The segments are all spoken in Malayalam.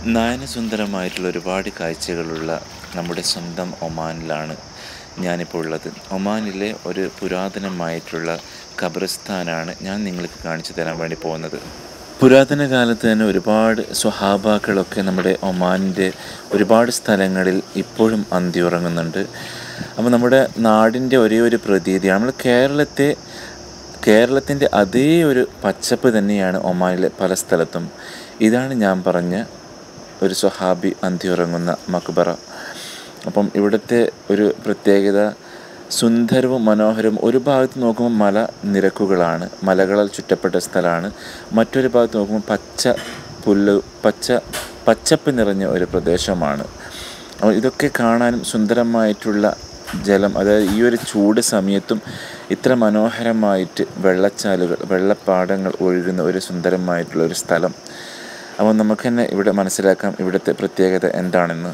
നയനസുന്ദരമായിട്ടുള്ള ഒരുപാട് കാഴ്ചകളുള്ള നമ്മുടെ സ്വന്തം ഒമാനിലാണ് ഞാനിപ്പോൾ ഉള്ളത് ഒമാനിലെ ഒരു പുരാതനമായിട്ടുള്ള ഖബറിസ്ഥാനാണ് ഞാൻ നിങ്ങൾക്ക് കാണിച്ചു തരാൻ വേണ്ടി പോകുന്നത് പുരാതന കാലത്ത് തന്നെ ഒരുപാട് സ്വഹാബാക്കളൊക്കെ നമ്മുടെ ഒമാനിൻ്റെ ഒരുപാട് സ്ഥലങ്ങളിൽ ഇപ്പോഴും അന്തിയുറങ്ങുന്നുണ്ട് അപ്പോൾ നമ്മുടെ നാടിൻ്റെ ഒരേ ഒരു പ്രതീതിയാണ് നമ്മൾ കേരളത്തെ കേരളത്തിൻ്റെ അതേ ഒരു പച്ചപ്പ് തന്നെയാണ് ഒമാനിലെ പല സ്ഥലത്തും ഇതാണ് ഞാൻ പറഞ്ഞ ഒരു സ്വഹാബി അന്തിയുറങ്ങുന്ന മക്ബറ അപ്പം ഇവിടുത്തെ ഒരു പ്രത്യേകത സുന്ദരവും മനോഹരവും ഒരു ഭാഗത്ത് നോക്കുമ്പോൾ മല നിരക്കുകളാണ് മലകളാൽ ചുറ്റപ്പെട്ട സ്ഥലമാണ് മറ്റൊരു ഭാഗത്ത് നോക്കുമ്പോൾ പച്ച പുല്ല് പച്ച പച്ചപ്പ് നിറഞ്ഞ ഒരു പ്രദേശമാണ് അപ്പോൾ ഇതൊക്കെ കാണാനും സുന്ദരമായിട്ടുള്ള ജലം അതായത് ഈ ഒരു ചൂട് സമയത്തും ഇത്ര മനോഹരമായിട്ട് വെള്ളച്ചാലുകൾ വെള്ളപ്പാടങ്ങൾ ഒഴുകുന്ന ഒരു സുന്ദരമായിട്ടുള്ള ഒരു സ്ഥലം അപ്പോൾ നമുക്ക് തന്നെ ഇവിടെ മനസ്സിലാക്കാം ഇവിടുത്തെ പ്രത്യേകത എന്താണെന്ന്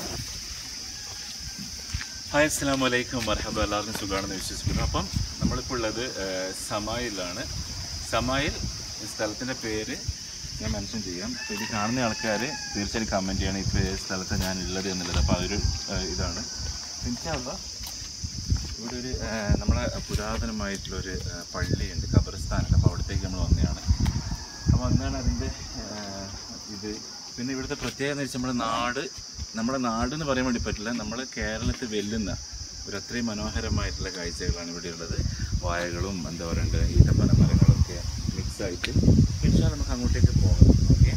ഹായ് അസ്സാം വലൈക്കും മർഹബ എല്ലാവർക്കും സുഖമാണെന്ന് വിശ്വസിക്കുന്നു അപ്പം നമ്മളിപ്പോൾ ഉള്ളത് ഏഹ്, സമായിലാണ് സമായിൽ ഈ സ്ഥലത്തിൻ്റെ പേര് ഞാൻ മെൻഷൻ ചെയ്യാം അപ്പോൾ ഇത് കാണുന്ന ആൾക്കാർ തീർച്ചയായും കമൻറ്റ് ചെയ്യണം ഇപ്പോൾ ഏത് സ്ഥലത്ത് ഞാൻ ഉള്ളത് എന്നുള്ളത് അപ്പോൾ അതൊരു ഏഹ്, ഇതാണ് ഇൻഷാല്ല ഇവിടെ ഒരു ഏഹ്, നമ്മളെ പുരാതനമായിട്ടുള്ളൊരു ഏഹ്, പള്ളിയുണ്ട് ഖബറിസ്ഥാനുണ്ട് അപ്പോൾ അവിടത്തേക്ക് നമ്മൾ വന്നതാണ് അപ്പോൾ അന്നാണ് അതിൻ്റെ ഏഹ്, ഇത് പിന്നെ ഇവിടുത്തെ പ്രത്യേകത എന്ന് വെച്ചാൽ നമ്മുടെ നാട് നമ്മുടെ നാട് എന്ന് പറയാൻ വേണ്ടി പറ്റില്ല നമ്മൾ കേരളത്തിൽ വെല്ലുന്ന ഒരു അത്രയും മനോഹരമായിട്ടുള്ള കാഴ്ചകളാണ് ഇവിടെ ഉള്ളത് വാഴകളും എന്താ പറയണ്ടത് ഈത്തപ്പന മരങ്ങളൊക്കെ മിക്സ് ആയിട്ട് പക്ഷേ നമുക്ക് അങ്ങോട്ടേക്ക് പോകാം ഓക്കെ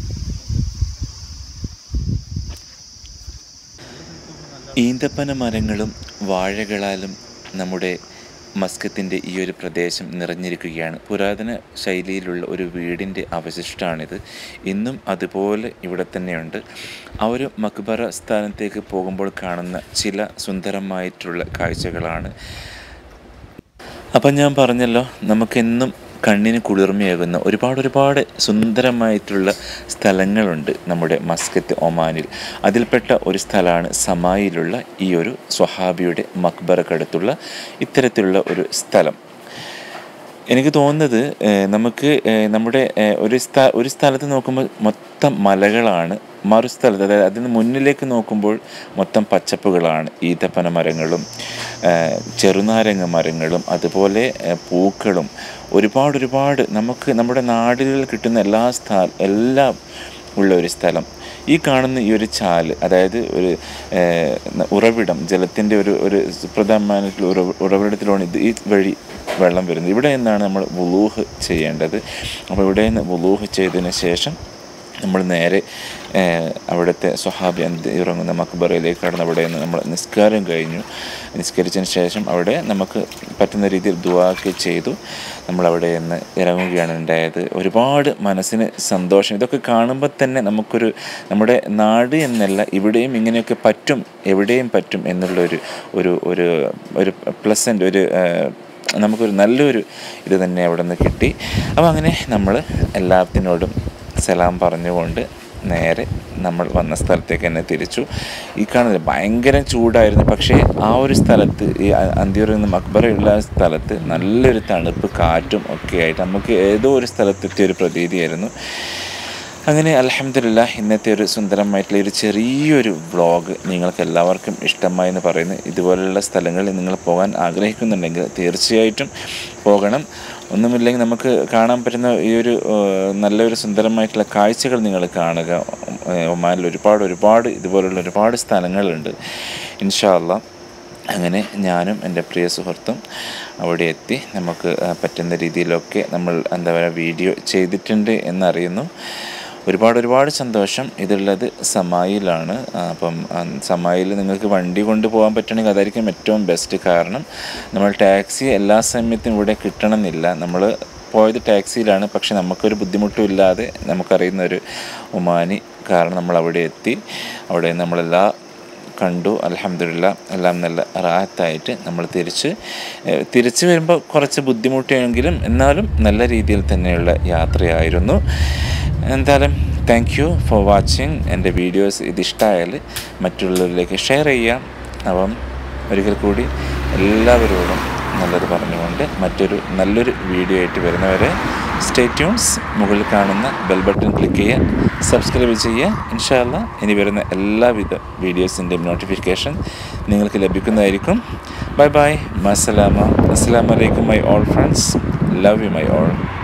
ഈന്തപ്പന മരങ്ങളും വാഴകളാലും നമ്മുടെ മസ്കത്തിൻ്റെ ഈ ഒരു പ്രദേശം നിറഞ്ഞിരിക്കുകയാണ് പുരാതന ശൈലിയിലുള്ള ഒരു വീടിൻ്റെ അവശിഷ്ടമാണിത് ഇന്നും അതുപോലെ ഇവിടെ തന്നെയുണ്ട് ആ ഒരു മക്ബറ സ്ഥാനത്തേക്ക് പോകുമ്പോൾ കാണുന്ന ചില സുന്ദരമായിട്ടുള്ള കാഴ്ചകളാണ് അപ്പം ഞാൻ പറഞ്ഞല്ലോ നമുക്കെന്നും കണ്ണിന് കുളിർമയാകുന്ന ഒരുപാട് ഒരുപാട് സുന്ദരമായിട്ടുള്ള സ്ഥലങ്ങളുണ്ട് നമ്മുടെ മസ്കത്ത് ഒമാനിൽ അതിൽപ്പെട്ട ഒരു സ്ഥലമാണ് സമായിലുള്ള ഈ ഒരു സ്വഹാബിയുടെ മക്ബറക്കടുത്തുള്ള ഇത്തരത്തിലുള്ള ഒരു സ്ഥലം എനിക്ക് തോന്നുന്നത് ഏഹ്, നമുക്ക് ഏഹ്, നമ്മുടെ ഏഹ്, ഒരു സ്ഥ ഒരു സ്ഥലത്ത് നോക്കുമ്പോൾ മൊത്തം മലകളാണ് മറു സ്ഥലത്ത് അതായത് അതിന് മുന്നിലേക്ക് നോക്കുമ്പോൾ മൊത്തം പച്ചപ്പുകളാണ് ഈത്തപ്പന മരങ്ങളും ഏഹ്, ചെറുനാരങ്ങ മരങ്ങളും അതുപോലെ ഏഹ്, പൂക്കളും ഒരുപാട് ഒരുപാട് നമുക്ക് നമ്മുടെ നാടുകളിൽ കിട്ടുന്ന എല്ലാ സ്ഥ എല്ലാം ഉള്ള ഒരു സ്ഥലം ഈ കാണുന്ന ഈ ഒരു ചാല് അതായത് ഒരു ഏഹ്, ന- ഉറവിടം ജലത്തിൻ്റെ ഒരു ഒരു സുപ്രധാനമായിട്ടുള്ള ഉറവ ഉറവിടത്തിലാണ് ഇത് ഈ വഴി വെള്ളം വരുന്നത് ഇവിടെ നിന്നാണ് നമ്മൾ വുളൂഹ് ചെയ്യേണ്ടത് അപ്പോൾ ഇവിടെ നിന്ന് വുളൂഹ് ചെയ്തതിന് ശേഷം നമ്മൾ നേരെ ഏഹ്, അവിടുത്തെ സ്വഹാബി അന്ത് ഇറങ്ങുന്ന മക്ബറയിലേക്ക് കടന്ന് അവിടെ നിന്ന് നമ്മൾ നിസ്കാരം കഴിഞ്ഞു നിസ്കരിച്ചതിന് ശേഷം അവിടെ നമുക്ക് പറ്റുന്ന രീതിയിൽ ദുവാക്ക് ചെയ്തു നമ്മൾ അവിടെ നിന്ന് ഇറങ്ങുകയാണ് ഉണ്ടായത് ഒരുപാട് മനസ്സിന് സന്തോഷം ഇതൊക്കെ കാണുമ്പോൾ തന്നെ നമുക്കൊരു നമ്മുടെ നാട് എന്നല്ല ഇവിടെയും ഇങ്ങനെയൊക്കെ പറ്റും എവിടെയും പറ്റും എന്നുള്ളൊരു ഒരു ഒരു ഒരു പ്ലസൻ്റ് ഒരു ഏഹ്, നമുക്കൊരു നല്ലൊരു ഇത് തന്നെ അവിടെ നിന്ന് കിട്ടി അപ്പോൾ അങ്ങനെ നമ്മൾ എല്ലാത്തിനോടും സലാം പറഞ്ഞുകൊണ്ട് നേരെ നമ്മൾ വന്ന സ്ഥലത്തേക്ക് തന്നെ തിരിച്ചു ഈ കാണുന്നത് ഭയങ്കര ചൂടായിരുന്നു പക്ഷേ ആ ഒരു സ്ഥലത്ത് ഈ അന്തിയൂരിൽ നിന്ന് മക്ബറയുള്ള ആ സ്ഥലത്ത് നല്ലൊരു തണുപ്പ് കാറ്റും ഒക്കെ ആയിട്ട് നമുക്ക് ഏതോ ഒരു സ്ഥലത്തെത്തിയ ഒരു പ്രതീതിയായിരുന്നു അങ്ങനെ അലഹമില്ല ഇന്നത്തെ ഒരു സുന്ദരമായിട്ടുള്ള ഒരു ചെറിയൊരു വ്ളോഗ് നിങ്ങൾക്ക് എല്ലാവർക്കും ഇഷ്ടമായി എന്ന് പറയുന്നു ഇതുപോലുള്ള സ്ഥലങ്ങളിൽ നിങ്ങൾ പോകാൻ ആഗ്രഹിക്കുന്നുണ്ടെങ്കിൽ തീർച്ചയായിട്ടും പോകണം ഒന്നുമില്ലെങ്കിൽ നമുക്ക് കാണാൻ പറ്റുന്ന ഈ ഒരു ഏഹ്, നല്ലൊരു സുന്ദരമായിട്ടുള്ള കാഴ്ചകൾ നിങ്ങൾ കാണുക ഏഹ്, ഒമാനിൽ ഒരുപാട് ഒരുപാട് ഇതുപോലുള്ള ഒരുപാട് സ്ഥലങ്ങളുണ്ട് ഇൻഷാ അല്ലാ അങ്ങനെ ഞാനും എൻ്റെ പ്രിയ സുഹൃത്തും അവിടെ എത്തി നമുക്ക് ആ, പറ്റുന്ന രീതിയിലൊക്കെ നമ്മൾ എന്താ പറയുക വീഡിയോ ചെയ്തിട്ടുണ്ട് എന്നറിയുന്നു ഒരുപാട് ഒരുപാട് സന്തോഷം ഇതുള്ളത് സമായിലാണ് ആ, അപ്പം ആ, സമായിൽ നിങ്ങൾക്ക് വണ്ടി കൊണ്ട് പോകാൻ പറ്റണമെങ്കിൽ അതായിരിക്കും ഏറ്റവും ബെസ്റ്റ് കാരണം നമ്മൾ ടാക്സി എല്ലാ സമയത്തും ഇവിടെ കിട്ടണമെന്നില്ല നമ്മൾ പോയത് ടാക്സിയിലാണ് പക്ഷെ നമുക്കൊരു ബുദ്ധിമുട്ടും ഇല്ലാതെ നമുക്കറിയുന്ന ഒരു ഒമാനി കാരണം നമ്മൾ അവിടെ എത്തി അവിടെ നമ്മളെല്ലാ കണ്ടു അലഹമില്ല എല്ലാം നല്ല റാഹത്തായിട്ട് നമ്മൾ തിരിച്ച് ഏഹ്, തിരിച്ച് വരുമ്പോൾ കുറച്ച് ബുദ്ധിമുട്ടിയെങ്കിലും എന്നാലും നല്ല രീതിയിൽ തന്നെയുള്ള യാത്രയായിരുന്നു എന്തായാലും താങ്ക് യു ഫോർ വാച്ചിങ് എൻ്റെ വീഡിയോസ് ഇതിഷ്ടമായാൽ മറ്റുള്ളവരിലേക്ക് ഷെയർ ചെയ്യാം അപ്പം ഒരിക്കൽ കൂടി എല്ലാവരോടും നല്ലത് പറഞ്ഞുകൊണ്ട് മറ്റൊരു നല്ലൊരു വീഡിയോ ആയിട്ട് വരുന്നവരെ സ്റ്റേ ട്യൂൺസ് മുകളിൽ കാണുന്ന ബെൽ ബട്ടൺ ക്ലിക്ക് ചെയ്യുക സബ്സ്ക്രൈബ് ചെയ്യുക ഇൻഷാല്ല ഇനി വരുന്ന എല്ലാവിധ വീഡിയോസിൻ്റെയും നോട്ടിഫിക്കേഷൻ നിങ്ങൾക്ക് ലഭിക്കുന്നതായിരിക്കും ബൈ ബൈ മസലാമ അസ്സാം വലൈക്കും my all friends love you my all